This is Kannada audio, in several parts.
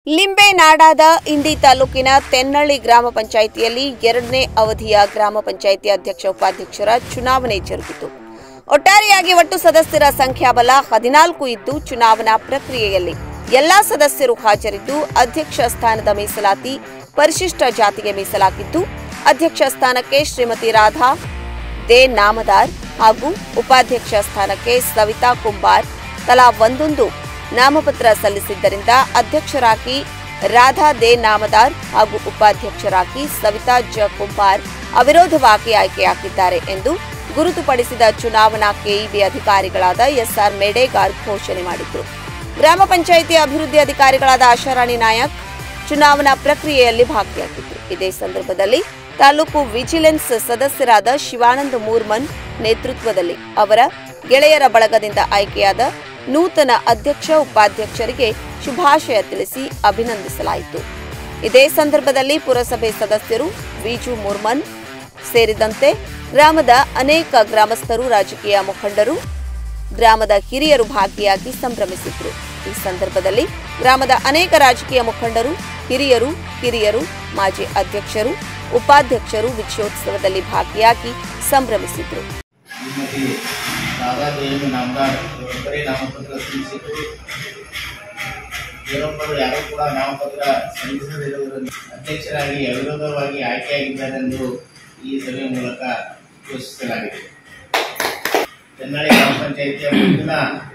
ಲಿಂಬೆ ನಾಡಾದ ಇಂಡಿ ತಾಲೂಕಿನ ತೆನ್ನಳ್ಳಿ ಗ್ರಾಮ ಪಂಚಾಯಿತಿಯಲ್ಲಿ ಎರಡನೇ ಅವಧಿಯ ಗ್ರಾಮ ಪಂಚಾಯಿತಿ ಅಧ್ಯಕ್ಷ ಉಪಾಧ್ಯಕ್ಷರ ಚುನಾವಣೆ ಜರುಗಿತು ಒಟ್ಟಾರೆಯಾಗಿ ಒಟ್ಟು ಸದಸ್ಯರ ಸಂಖ್ಯಾಬಲ ಹದಿನಾಲ್ಕು ಇದ್ದು ಚುನಾವಣಾ ಪ್ರಕ್ರಿಯೆಯಲ್ಲಿ ಎಲ್ಲಾ ಸದಸ್ಯರು ಹಾಜರಿದ್ದು ಅಧ್ಯಕ್ಷ ಸ್ಥಾನದ ಮೀಸಲಾತಿ ಪರಿಶಿಷ್ಟ ಜಾತಿಗೆ ಮೀಸಲಾಗಿದ್ದು ಅಧ್ಯಕ್ಷ ಸ್ಥಾನಕ್ಕೆ ಶ್ರೀಮತಿ ರಾಧಾ ದೇ ನಾಮದಾರ್ ಹಾಗೂ ಉಪಾಧ್ಯಕ್ಷ ಸ್ಥಾನಕ್ಕೆ ಸವಿತಾ ಕುಂಬಾರ್ ತಲಾ ಒಂದೊಂದು ನಾಮಪತ್ರ ಸಲ್ಲಿಸಿದ್ದರಿಂದ ಅಧ್ಯಕ್ಷರಾಗಿ ರಾಧಾ ದೇ ನಾಮದಾರ್ ಹಾಗೂ ಉಪಾಧ್ಯಕ್ಷರಾಗಿ ಸವಿತಾ ಜ ಕುಂಬಾರ್ ಅವಿರೋಧವಾಗಿ ಆಯ್ಕೆಯಾಗಿದ್ದಾರೆ ಎಂದು ಗುರುತುಪಡಿಸಿದ ಚುನಾವಣಾ ಕೆಇಬಿ ಅಧಿಕಾರಿಗಳಾದ ಎಸ್ಆರ್ ಮೇಡೇಗಾರ್ ಘೋಷಣೆ ಮಾಡಿದರು ಗ್ರಾಮ ಪಂಚಾಯಿತಿ ಅಭಿವೃದ್ಧಿ ಅಧಿಕಾರಿಗಳಾದ ಆಶಾರಾಣಿ ನಾಯಕ್ ಚುನಾವಣಾ ಪ್ರಕ್ರಿಯೆಯಲ್ಲಿ ಭಾಗಿಯಾಗಿದ್ದರು ಇದೇ ಸಂದರ್ಭದಲ್ಲಿ ತಾಲೂಕು ವಿಜಿಲೆನ್ಸ್ ಸದಸ್ಯರಾದ ಶಿವಾನಂದ ಮೂರ್ಮನ್ ನೇತೃತ್ವದಲ್ಲಿ ಅವರ ಗೆಳೆಯರ ಬಳಗದಿಂದ ಆಯ್ಕೆಯಾದ ನೂತನ ಅಧ್ಯಕ್ಷ ಉಪಾಧ್ಯಕ್ಷರಿಗೆ ಶುಭಾಶಯ ತಿಳಿಸಿ ಅಭಿನಂದಿಸಲಾಯಿತು ಇದೇ ಸಂದರ್ಭದಲ್ಲಿ ಪುರಸಭೆ ಸದಸ್ಯರು ವಿಜು ಮುರ್ಮನ್ ಸೇರಿದಂತೆ ಗ್ರಾಮದ ಅನೇಕ ಗ್ರಾಮಸ್ಥರು ರಾಜಕೀಯ ಮುಖಂಡರು ಗ್ರಾಮದ ಹಿರಿಯರು ಭಾಗಿಯಾಗಿ ಸಂಭ್ರಮಿಸಿದ್ರು ಈ ಸಂದರ್ಭದಲ್ಲಿ ಗ್ರಾಮದ ಅನೇಕ ರಾಜಕೀಯ ಮುಖಂಡರು ಹಿರಿಯರು ಕಿರಿಯರು ಮಾಜಿ ಅಧ್ಯಕ್ಷರು ಉಪಾಧ್ಯಕ್ಷರು ವಿಜಯೋತ್ಸವದಲ್ಲಿ ಭಾಗಿಯಾಗಿ ಸಂಭ್ರಮಿಸಿದ್ರು ಶ್ರೀಮತಿ ರಾಧಾದೇವಿ ನಾಮದಾರ್ ಇವರೊಬ್ಬರೇ ನಾಮಪತ್ರ ಸಲ್ಲಿಸಿದ್ದು ಬೇರೊಬ್ಬರು ಯಾರೂ ಕೂಡ ನಾಮಪತ್ರ ಸಲ್ಲಿಸದಿರುವುದನ್ನು ಅಧ್ಯಕ್ಷರಾಗಿ ಅವಿರೋಧವಾಗಿ ಆಯ್ಕೆಯಾಗಿದ್ದಾರೆಂದು ಈ ಸಭೆಯ ಮೂಲಕ ಘೋಷಿಸಲಾಗಿದೆ ತೆನ್ನಳ್ಳಿ ಗ್ರಾಮ ಪಂಚಾಯಿತಿಯ ಮುಂದಿನ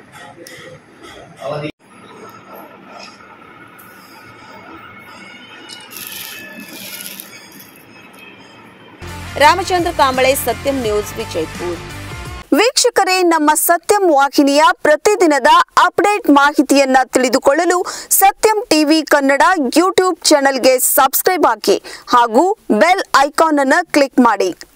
ಅವಧಿ ರಾಮಚಂದ್ರ ಕಾಂಬಳೆ ಸತ್ಯಂ ನ್ಯೂಸ್ ವಿಜಯಪುರ್ ವೀಕ್ಷಕರೇ ನಮ್ಮ ಸತ್ಯಂ ವಾಹಿನಿಯ ಪ್ರತಿದಿನದ ಅಪ್ಡೇಟ್ ಮಾಹಿತಿಯನ್ನ ತಿಳಿದುಕೊಳ್ಳಲು ಸತ್ಯಂ ಟಿವಿ ಕನ್ನಡ ಯೂಟ್ಯೂಬ್ ಚಾನೆಲ್ಗೆ ಸಬ್ಸ್ಕ್ರೈಬ್ ಹಾಕಿ ಹಾಗೂ ಬೆಲ್ ಐಕಾನ್ ಅನ್ನು ಕ್ಲಿಕ್ ಮಾಡಿ